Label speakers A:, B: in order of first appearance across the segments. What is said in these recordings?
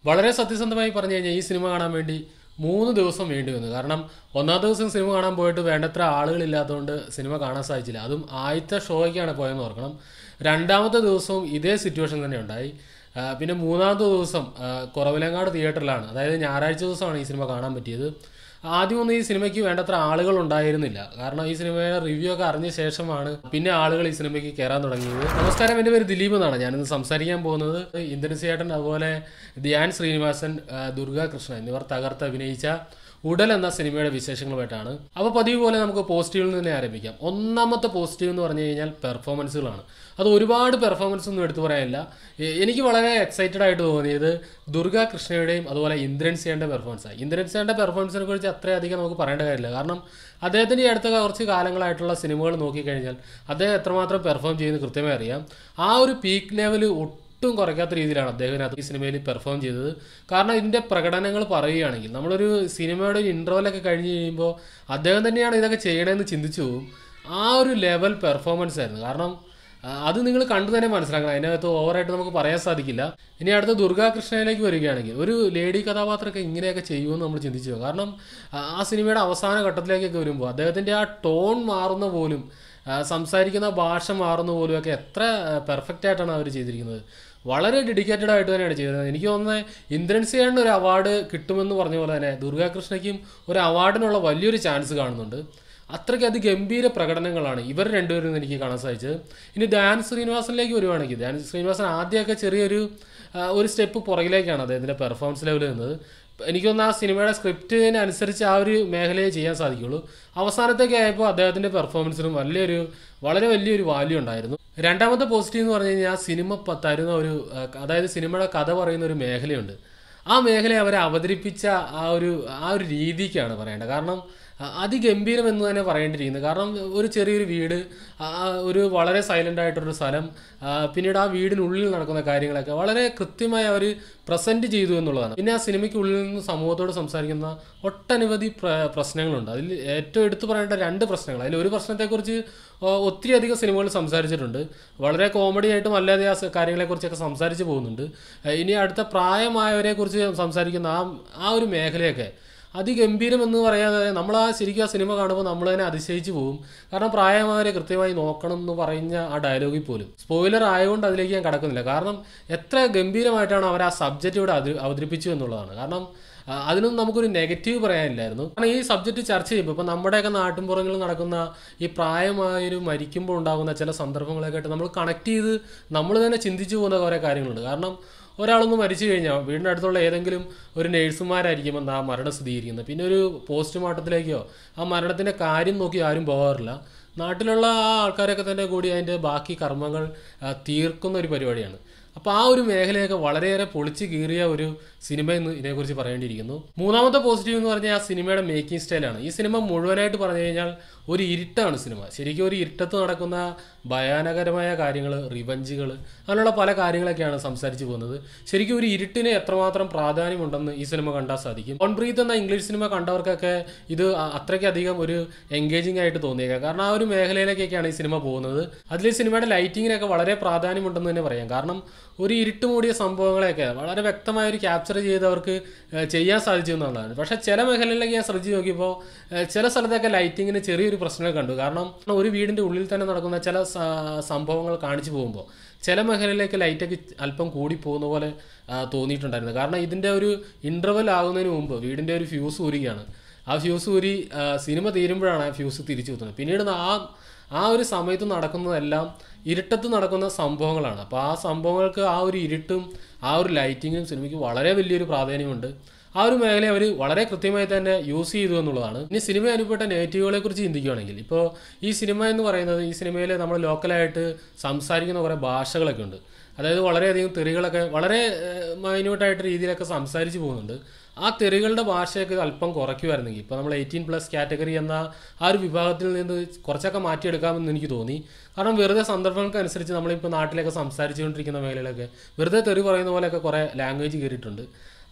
A: വളരെ സത്യസന്ധമായി പറഞ്ഞു കഴിഞ്ഞാൽ ഈ സിനിമ കാണാൻ വേണ്ടി മൂന്ന് ദിവസം വേണ്ടി വന്നു കാരണം ഒന്നാം ദിവസം സിനിമ കാണാൻ പോയിട്ട് വേണ്ടത്ര ആളുകളില്ലാത്തതുകൊണ്ട് സിനിമ കാണാൻ സാധിച്ചില്ല അതും ആദ്യത്തെ ഷോയ്ക്കാണ് പോയെന്ന് ഓർക്കണം രണ്ടാമത്തെ ദിവസവും ഇതേ സിറ്റുവേഷൻ തന്നെ ഉണ്ടായി ആ, പിന്നെ മൂന്നാമത്തെ ദിവസം ആ, കുറവിലങ്ങാട് തിയേറ്ററിലാണ് അതായത് ഞായറാഴ്ച ദിവസമാണ് ഈ സിനിമ കാണാൻ പറ്റിയത് ആദ്യമൊന്നും ഈ സിനിമയ്ക്ക് വേണ്ടത്ര ആളുകൾ ഉണ്ടായിരുന്നില്ല കാരണം ഈ സിനിമയുടെ റിവ്യൂ ഒക്കെ അറിഞ്ഞ ശേഷമാണ് പിന്നെ ആളുകൾ ഈ സിനിമയ്ക്ക് കയറാൻ തുടങ്ങിയത് നമസ്കാരം എൻ്റെ പേര് ദിലീപ് എന്നാണ് ഞാനിന്ന് സംസാരിക്കാൻ പോകുന്നത് ഇന്ദ്രൻസിയേട്ടൻ അതുപോലെ ധ്യാൻ ശ്രീനിവാസൻ ആ, ദുർഗാ കൃഷ്ണൻ എന്നിവർ തകർത്ത് അഭിനയിച്ച ഉടൽ എന്ന സിനിമയുടെ വിശേഷങ്ങളുമായിട്ടാണ് അപ്പോൾ പതിവ് പോലെ നമുക്ക് പോസിറ്റീവിൽ നിന്ന് തന്നെ ആരംഭിക്കാം ഒന്നാമത്തെ പോസിറ്റീവ് എന്ന് പറഞ്ഞു കഴിഞ്ഞാൽ പെർഫോമൻസുകളാണ് അത് ഒരുപാട് പെർഫോമൻസ് ഒന്നും എടുത്തു പറയാനില്ല എ- എനിക്ക് വളരെ എക്സൈറ്റഡ് ആയിട്ട് തോന്നിയത് ദുർഗാ കൃഷ്ണയുടെയും അതുപോലെ ഇന്ദ്രൻസിയുടെ പെർഫോമൻസാണ് ഇന്ദ്രൻസിയുടെ പെർഫോമൻസിനെ കുറിച്ച് അത്രയധികം നമുക്ക് പറയേണ്ട കാര്യമില്ല കാരണം അദ്ദേഹത്തിൻ്റെ ഈ അടുത്ത കുറച്ച് കാലങ്ങളായിട്ടുള്ള സിനിമകൾ നോക്കിക്കഴിഞ്ഞാൽ അദ്ദേഹം എത്രമാത്രം പെർഫോം ചെയ്യുന്നത് കൃത്യമായി അറിയാം ആ ഒരു പീക്ക് ലെവൽ ഒട്ടും കുറയ്ക്കാത്ത രീതിയിലാണ് അദ്ദേഹം ഇതിനകത്ത് ഈ സിനിമയിൽ പെർഫോം ചെയ്തത് കാരണം ഇതിൻ്റെ പ്രകടനങ്ങൾ പറയുകയാണെങ്കിൽ നമ്മളൊരു സിനിമയുടെ ഒരു ഇൻട്രോലൊക്കെ കഴിഞ്ഞ് കഴിയുമ്പോൾ അദ്ദേഹം തന്നെയാണ് ഇതൊക്കെ ചെയ്യണമെന്ന് ചിന്തിച്ചു പോകും ആ ഒരു ലെവൽ പെർഫോമൻസ് ആയിരുന്നു കാരണം ആ, അത് നിങ്ങൾ കണ്ടു തന്നെ മനസ്സിലാക്കണം അതിനകത്ത് ഓവറായിട്ട് നമുക്ക് പറയാൻ സാധിക്കില്ല ഇനി അടുത്ത ദുർഗാകൃഷ്ണനിലേക്ക് വരികയാണെങ്കിൽ ഒരു ലേഡി കഥാപാത്രമൊക്കെ ഇങ്ങനെയൊക്കെ ചെയ്യുമെന്ന് നമ്മൾ ചിന്തിച്ചു പോകും. കാരണം ആ, ആ സിനിമയുടെ അവസാന ഘട്ടത്തിലേക്കൊക്കെ വരുമ്പോൾ അദ്ദേഹത്തിൻ്റെ ആ ടോൺ മാറുന്ന പോലും ആ, സംസാരിക്കുന്ന ഭാഷ മാറുന്ന പോലും ഒക്കെ എത്ര പെർഫെക്റ്റ് ആയിട്ടാണ് അവർ ചെയ്തിരിക്കുന്നത് വളരെ ഡെഡിക്കേറ്റഡ് ആയിട്ട് തന്നെയാണ് ചെയ്തത് എനിക്ക് തോന്നുന്നത് ഇന്ദ്രൻസിയാണ് ഒരു അവാർഡ് കിട്ടുമെന്ന് പറഞ്ഞ പോലെ തന്നെ ദുർഗാകൃഷ്ണയ്ക്കും ഒരു അവാർഡിനുള്ള വലിയൊരു ചാൻസ് കാണുന്നുണ്ട് അത്രയ്ക്ക് അതിഗംഭീര പ്രകടനങ്ങളാണ് ഇവർ രണ്ടുപേരും നിന്ന് എനിക്ക് കാണാൻ സാധിച്ചത് ഇനി ധ്യാൻ ശ്രീനിവാസനിലേക്ക് വരുവാണെങ്കിൽ ധ്യാൻ ശ്രീനിവാസൻ ആദ്യമൊക്കെ ചെറിയൊരു ആ, ഒരു സ്റ്റെപ്പ് പുറകിലേക്കാണ് അദ്ദേഹത്തിൻ്റെ പെർഫോമൻസ് ലെവൽ നിന്നത് എനിക്ക് തോന്നുന്നു ആ സിനിമയുടെ സ്ക്രിപ്റ്റിനനുസരിച്ച് ആ ഒരു മേഖലയെ ചെയ്യാൻ സാധിക്കുള്ളൂ അവസാനത്തേക്ക് ആയപ്പോൾ അദ്ദേഹത്തിൻ്റെ പെർഫോമൻസിനും വലിയൊരു വളരെ വലിയൊരു വാല്യൂ ഉണ്ടായിരുന്നു രണ്ടാമത്തെ പോസിറ്റീവ് എന്ന് പറഞ്ഞു കഴിഞ്ഞാൽ ആ സിനിമ പ- തരുന്ന ഒരു ആ, അതായത് സിനിമയുടെ കഥ പറയുന്ന ഒരു മേഖലയുണ്ട് ആ മേഖലയെ അവരെ അവതരിപ്പിച്ച ആ ഒരു ആ ഒരു രീതിക്കാണ് പറയേണ്ടത് കാരണം അ- അതിഗംഭീരം എന്ന് തന്നെ പറയേണ്ടിയിരിക്കുന്നത് കാരണം ഒരു ചെറിയൊരു വീട് ആ, ഒരു വളരെ സൈലൻ്റ് ആയിട്ടൊരു സ്ഥലം ആ, പിന്നീട് ആ വീടിനുള്ളിൽ നടക്കുന്ന കാര്യങ്ങളൊക്കെ വളരെ കൃത്യമായി അവർ പ്രസൻറ്റ് ചെയ്തു എന്നുള്ളതാണ് പിന്നെ ആ സിനിമയ്ക്കുള്ളിൽ നിന്ന് സമൂഹത്തോട് സംസാരിക്കുന്ന ഒട്ടനവധി പ്ര പ്രശ്നങ്ങളുണ്ട് അതിൽ ഏറ്റവും എടുത്തു പറയേണ്ട രണ്ട് പ്രശ്നങ്ങൾ അതിൽ ഒരു പ്രശ്നത്തെക്കുറിച്ച് ഒ- ഒത്തിരി അധികം സിനിമകൾ സംസാരിച്ചിട്ടുണ്ട് വളരെ കോമഡി ആയിട്ടും അല്ലാതെ ആ സ- കാര്യങ്ങളെക്കുറിച്ചൊക്കെ സംസാരിച്ച് പോകുന്നുണ്ട് ഏഹ് ഇനി അടുത്ത പ്രായമായവരെ കുറിച്ച് സംസാരിക്കുന്ന ആ ആ ഒരു മേഖലയൊക്കെ അതിഗംഭീരം എന്ന് പറയാതെ നമ്മൾ ആ ശരിക്കും ആ സിനിമ കാണുമ്പോൾ നമ്മൾ തന്നെ അതിശയിച്ചു പോകും കാരണം പ്രായമായവരെ കൃത്യമായി നോക്കണം എന്ന് പറയുന്ന ആ ഡയലോഗിൽ പോലും സ്പോയിലർ ആയതുകൊണ്ട് അതിലേക്ക് ഞാൻ കടക്കുന്നില്ല കാരണം എത്ര ഗംഭീരമായിട്ടാണ് അവർ ആ സബ്ജക്റ്റ് ഇവിടെ അവതരി- അവതരിപ്പിച്ചു എന്നുള്ളതാണ് കാരണം ആ, അതിനൊന്നും നമുക്കൊരു നെഗറ്റീവ് പറയാനില്ലായിരുന്നു കാരണം ഈ സബ്ജക്റ്റ് ചർച്ച ചെയ്യുമ്പോൾ ഇപ്പം നമ്മുടെയൊക്കെ നാട്ടിൻപുറങ്ങളിൽ നടക്കുന്ന ഈ പ്രായമായൊരു മരിക്കുമ്പോൾ ഉണ്ടാകുന്ന ചില സന്ദർഭങ്ങളൊക്കെ ആയിട്ട് നമ്മൾ കണക്ട് ചെയ്ത് നമ്മൾ തന്നെ ചിന്തിച്ചു പോകുന്ന കുറേ കാര്യങ്ങളുണ്ട് കാരണം ഒരാളൊന്ന് മരിച്ചു കഴിഞ്ഞാൽ വീടിൻ്റെ അടുത്തുള്ള ഏതെങ്കിലും ഒരു നേഴ്സുമാരായിരിക്കും അന്ന് ആ മരണം സ്ഥിരീകരിക്കുന്നത് പിന്നെ ഒരു പോസ്റ്റ്മോർട്ടത്തിലേക്കോ ആ മരണത്തിൻ്റെ കാര്യം നോക്കി ആരും പോകാറില്ല നാട്ടിലുള്ള ആ ആൾക്കാരൊക്കെ തന്നെ കൂടി അതിൻ്റെ ബാക്കി കർമ്മങ്ങൾ ആ, തീർക്കുന്ന ഒരു പരിപാടിയാണ് അപ്പോൾ ആ ഒരു മേഖലയൊക്കെ വളരെയേറെ പൊളിച്ച് കീറിയ ഒരു സിനിമ എന്ന് ഇതിനെക്കുറിച്ച് പറയേണ്ടിയിരിക്കുന്നു മൂന്നാമത്തെ പോസിറ്റീവ് എന്ന് പറഞ്ഞാൽ ആ സിനിമയുടെ മേക്കിംഗ് സ്റ്റൈലാണ് ഈ സിനിമ മുഴുവനായിട്ട് പറഞ്ഞു കഴിഞ്ഞാൽ ഒരു ഇരുട്ടാണ് സിനിമ ശരിക്കും ഒരു ഇരുട്ടത്ത് നടക്കുന്ന ഭയാനകരമായ കാര്യങ്ങൾ റിവഞ്ചുകൾ അങ്ങനെയുള്ള പല കാര്യങ്ങളൊക്കെയാണ് സംസാരിച്ചു പോകുന്നത് ശരിക്കും ഒരു ഇരുട്ടിന് എത്രമാത്രം പ്രാധാന്യമുണ്ടെന്ന് ഈ സിനിമ കണ്ടാൽ സാധിക്കും ഓൺ ബ്രീത്ത് എന്ന ഇംഗ്ലീഷ് സിനിമ കണ്ടവർക്കൊക്കെ ഇത് അ- അത്രയ്ക്കധികം ഒരു എൻഗേജിംഗ് ആയിട്ട് തോന്നിയേക്കാം കാരണം ആ ഒരു മേഖലയിലേക്കൊക്കെയാണ് ഈ സിനിമ പോകുന്നത് അതിൽ ഈ സിനിമയുടെ ലൈറ്റിങ്ങിനൊക്കെ വളരെ പ്രാധാന്യമുണ്ടെന്ന് തന്നെ പറയാം കാരണം ഒരു ഇരുട്ട് മൂടിയ സംഭവങ്ങളെയൊക്കെ വളരെ വ്യക്തമായ ഒരു ക്യാപ്ചർ ചെയ്തവർക്ക് ഏഹ്, ചെയ്യാൻ സാധിച്ചു എന്നുള്ളതാണ് പക്ഷേ ചില മേഖലയിലേക്ക് ഞാൻ ശ്രദ്ധിച്ച് നോക്കിയപ്പോൾ ഏഹ്, ചില സ്ഥലത്തൊക്കെ ലൈറ്റിങ്ങിന് ചെറിയൊരു പ്രശ്നം കണ്ടു കാരണം ഒരു വീടിൻ്റെ ഉള്ളിൽ തന്നെ നടക്കുന്ന ചില സ- സംഭവങ്ങൾ കാണിച്ചു പോകുമ്പോൾ ചില മേഖലയിലേക്ക് ലൈറ്റൊക്കെ അല്പം കൂടി പോകുന്ന പോലെ ആ, തോന്നിയിട്ടുണ്ടായിരുന്നു കാരണം ഇതിൻ്റെ ഒരു ഇൻ്റർവെൽ ആകുന്നതിന് മുമ്പ് വീടിൻ്റെ ഒരു ഫ്യൂസ് ഊരുകയാണ് ആ ഫ്യൂസ് ഊരി ആ, സിനിമ തീരുമ്പോഴാണ് ആ ഫ്യൂസ് തിരിച്ചു കുത്തുന്നത് പിന്നീട് ആ ആ ഒരു സമയത്ത് നടക്കുന്നതെല്ലാം ഇരുട്ടത്ത് നടക്കുന്ന സംഭവങ്ങളാണ് അപ്പോൾ ആ സംഭവങ്ങൾക്ക് ആ ഒരു ഇരുട്ടും ആ ഒരു ലൈറ്റിങ്ങും സിനിമയ്ക്ക് വളരെ വലിയൊരു പ്രാധാന്യമുണ്ട് ആ ഒരു മേഖല അവർ വളരെ കൃത്യമായി തന്നെ യൂസ് ചെയ്തു എന്നുള്ളതാണ് ഇനി സിനിമ അനുഭവപ്പെട്ട നെഗറ്റീവുകളെ കുറിച്ച് ചിന്തിക്കുകയാണെങ്കിൽ ഇപ്പോൾ ഈ സിനിമ എന്ന് പറയുന്നത് ഈ സിനിമയിൽ നമ്മൾ ലോക്കലായിട്ട് സംസാരിക്കുന്ന കുറേ ഭാഷകളൊക്കെ ഉണ്ട് അതായത് വളരെയധികം തെറികളൊക്കെ വളരെ മൈന്യൂട്ടായിട്ട് രീതിയിലൊക്കെ സംസാരിച്ച് പോകുന്നുണ്ട് ആ തെറികളുടെ ഭാഷയൊക്കെ അല്പം കുറയ്ക്കുമായിരുന്നെങ്കിൽ ഇപ്പോൾ നമ്മൾ എയ്റ്റീൻ പ്ലസ് കാറ്റഗറി എന്ന ആ ഒരു വിഭാഗത്തിൽ നിന്ന് കുറച്ചൊക്കെ മാറ്റിയെടുക്കാമെന്ന് എനിക്ക് തോന്നി കാരണം വെറുതെ സന്ദർഭങ്ങൾക്കനുസരിച്ച് നമ്മളിപ്പോൾ നാട്ടിലൊക്കെ സംസാരിച്ചുകൊണ്ടിരിക്കുന്ന മേഖലയിലൊക്കെ വെറുതെ തെറി പറയുന്ന പോലെയൊക്കെ കുറേ ലാംഗ്വേജ് കയറിയിട്ടുണ്ട്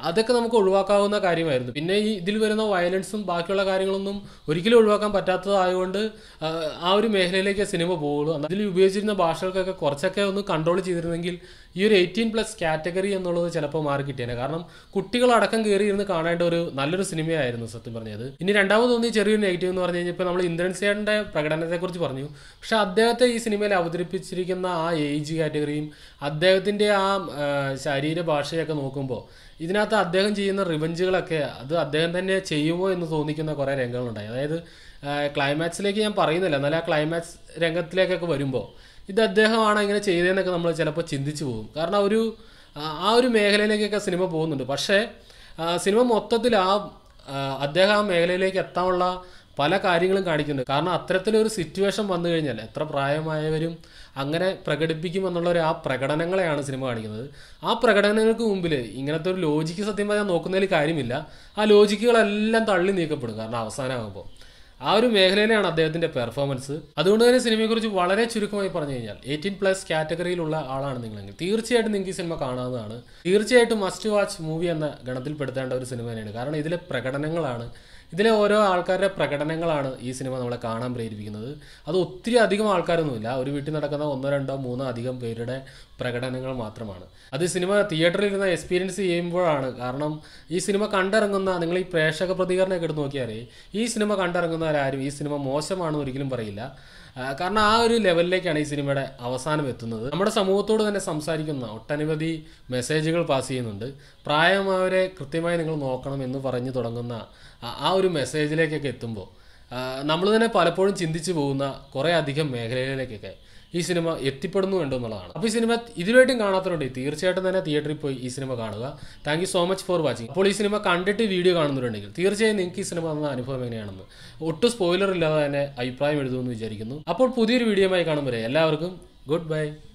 A: അതൊക്കെ നമുക്ക് ഒഴിവാക്കാവുന്ന കാര്യമായിരുന്നു പിന്നെ ഈ ഇതിൽ വരുന്ന വയലൻസും ബാക്കിയുള്ള കാര്യങ്ങളൊന്നും ഒരിക്കലും ഒഴിവാക്കാൻ പറ്റാത്തതായതുകൊണ്ട് ആ, ആ ഒരു മേഖലയിലേക്ക് സിനിമ പോകുള്ളൂ അതിൽ ഉപയോഗിച്ചിരുന്ന ഭാഷകൾക്കൊക്കെ കുറച്ചൊക്കെ ഒന്ന് കൺട്രോൾ ചെയ്തിരുന്നെങ്കിൽ ഈ ഒരു എയ്റ്റീൻ പ്ലസ് കാറ്റഗറി എന്നുള്ളത് ചിലപ്പോൾ മാറി കിട്ടിയേനെ കാരണം കുട്ടികളടക്കം കയറി ഇരുന്ന് കാണേണ്ട ഒരു നല്ലൊരു സിനിമയായിരുന്നു സത്യം പറഞ്ഞത് ഇനി രണ്ടാമത് തോന്നിയ ചെറിയൊരു നെഗറ്റീവ് എന്ന് പറഞ്ഞു കഴിഞ്ഞാൽ ഇപ്പോൾ നമ്മൾ ഇന്ദ്രൻസേട്ടൻ്റെ പ്രകടനത്തെക്കുറിച്ച് പറഞ്ഞു പക്ഷെ അദ്ദേഹത്തെ ഈ സിനിമയിൽ അവതരിപ്പിച്ചിരിക്കുന്ന ആ ഏജ് കാറ്റഗറിയും അദ്ദേഹത്തിൻ്റെ ആ ആ, ശരീരഭാഷയൊക്കെ നോക്കുമ്പോൾ ഇതിനകത്ത് അദ്ദേഹം ചെയ്യുന്ന റിവഞ്ചുകളൊക്കെ അത് അദ്ദേഹം തന്നെ ചെയ്യുമോ എന്ന് തോന്നിക്കുന്ന കുറേ രംഗങ്ങളുണ്ടായി അതായത് ക്ലൈമാക്സിലേക്ക് ഞാൻ പറയുന്നില്ല എന്നാൽ ആ ക്ലൈമാക്സ് രംഗത്തിലേക്കൊക്കെ വരുമ്പോൾ ഇത് അദ്ദേഹമാണ് ഇങ്ങനെ ചെയ്തതെന്നൊക്കെ നമ്മൾ ചിലപ്പോൾ ചിന്തിച്ചു പോകും കാരണം ഒരു ആ ആ ഒരു മേഖലയിലേക്കൊക്കെ സിനിമ പോകുന്നുണ്ട് പക്ഷേ ആ, സിനിമ മൊത്തത്തിൽ ആ ആ, അദ്ദേഹം ആ മേഖലയിലേക്ക് എത്താനുള്ള പല കാര്യങ്ങളും കാണിക്കുന്നുണ്ട് കാരണം അത്തരത്തിലൊരു സിറ്റുവേഷൻ വന്നു കഴിഞ്ഞാൽ എത്ര പ്രായമായവരും അങ്ങനെ പ്രകടിപ്പിക്കുമെന്നുള്ള ഒരു ആ പ്രകടനങ്ങളെയാണ് സിനിമ കാണിക്കുന്നത് ആ പ്രകടനങ്ങൾക്ക് മുമ്പിൽ ഇങ്ങനത്തെ ഒരു ലോജിക്ക് സത്യം പറഞ്ഞാൽ നോക്കുന്നതിൽ കാര്യമില്ല ആ ലോജിക്കുകളെല്ലാം തള്ളി നീക്കപ്പെടും കാരണം അവസാനമാകുമ്പോൾ ആ ഒരു മേഖലയിലാണ് അദ്ദേഹത്തിന്റെ പെർഫോമൻസ് അതുകൊണ്ട് തന്നെ സിനിമയെക്കുറിച്ച് വളരെ ചുരുക്കമായി പറഞ്ഞു കഴിഞ്ഞാൽ എയ്റ്റീൻ പ്ലസ് കാറ്റഗറിയിലുള്ള ആളാണ് നിങ്ങളെങ്കിൽ തീർച്ചയായിട്ടും നിങ്ങൾക്ക് ഈ സിനിമ കാണാവുന്നതാണ് തീർച്ചയായിട്ടും മസ്റ്റ് വാച്ച് മൂവി എന്ന ഗണത്തിൽപ്പെടുത്തേണ്ട ഒരു സിനിമ തന്നെയാണ് കാരണം ഇതിലെ പ്രകടനങ്ങളാണ് ഇതിലെ ഓരോ ആൾക്കാരുടെ പ്രകടനങ്ങളാണ് ഈ സിനിമ നമ്മളെ കാണാൻ പ്രേരിപ്പിക്കുന്നത് അത് ഒത്തിരി അധികം ആൾക്കാരൊന്നുമില്ല ഒരു വീട്ടിൽ നടക്കുന്ന ഒന്നോ രണ്ടോ മൂന്നോ അധികം പേരുടെ പ്രകടനങ്ങൾ മാത്രമാണ് അത് ഈ സിനിമ തിയേറ്ററിൽ ഇരുന്ന് എക്സ്പീരിയൻസ് ചെയ്യുമ്പോഴാണ് കാരണം ഈ സിനിമ കണ്ടിറങ്ങുന്ന നിങ്ങൾ ഈ പ്രേക്ഷക പ്രതികരണമൊക്കെ എടുത്ത് നോക്കിയാൽ ഈ സിനിമ കണ്ടിറങ്ങുന്നവരാരും ഈ സിനിമ മോശമാണെന്ന് ഒരിക്കലും പറയില്ല ആ, കാരണം ആ ഒരു ലെവലിലേക്കാണ് ഈ സിനിമയുടെ അവസാനം എത്തുന്നത് നമ്മുടെ സമൂഹത്തോട് തന്നെ സംസാരിക്കുന്ന ഒട്ടനവധി മെസ്സേജുകൾ പാസ് ചെയ്യുന്നുണ്ട് പ്രായമായവരെ കൃത്യമായി നിങ്ങൾ നോക്കണം എന്ന് പറഞ്ഞു തുടങ്ങുന്ന ആ- ആ ഒരു മെസ്സേജിലേക്കൊക്കെ എത്തുമ്പോൾ നമ്മൾ തന്നെ പലപ്പോഴും ചിന്തിച്ചു പോകുന്ന കുറേ അധികം മേഖലകളിലേക്കൊക്കെ ഈ സിനിമ എത്തിപ്പെടുന്നു എന്നുള്ളതാണ് അപ്പോൾ ഈ സിനിമ ഇതുവരെയായിട്ടും കാണാത്തവരുണ്ട് തീർച്ചയായിട്ടും തന്നെ തിയേറ്ററിൽ പോയി ഈ സിനിമ കാണുക thank you so much for watching അപ്പോൾ ഈ സിനിമ കണ്ടിട്ട് വീഡിയോ കാണുന്നവരുണ്ടെങ്കിൽ തീർച്ചയായും നിങ്ങൾക്ക് ഈ സിനിമ തന്ന അനുഭവം എങ്ങനെയാണെന്ന് ഒട്ടും സ്പോയിലർ ഇല്ലാതെ തന്നെ അഭിപ്രായം എഴുതുമെന്ന് വിചാരിക്കുന്നു അപ്പോൾ പുതിയൊരു വീഡിയോയുമായി കാണുമ്പോൾ എല്ലാവർക്കും ഗുഡ് ബൈ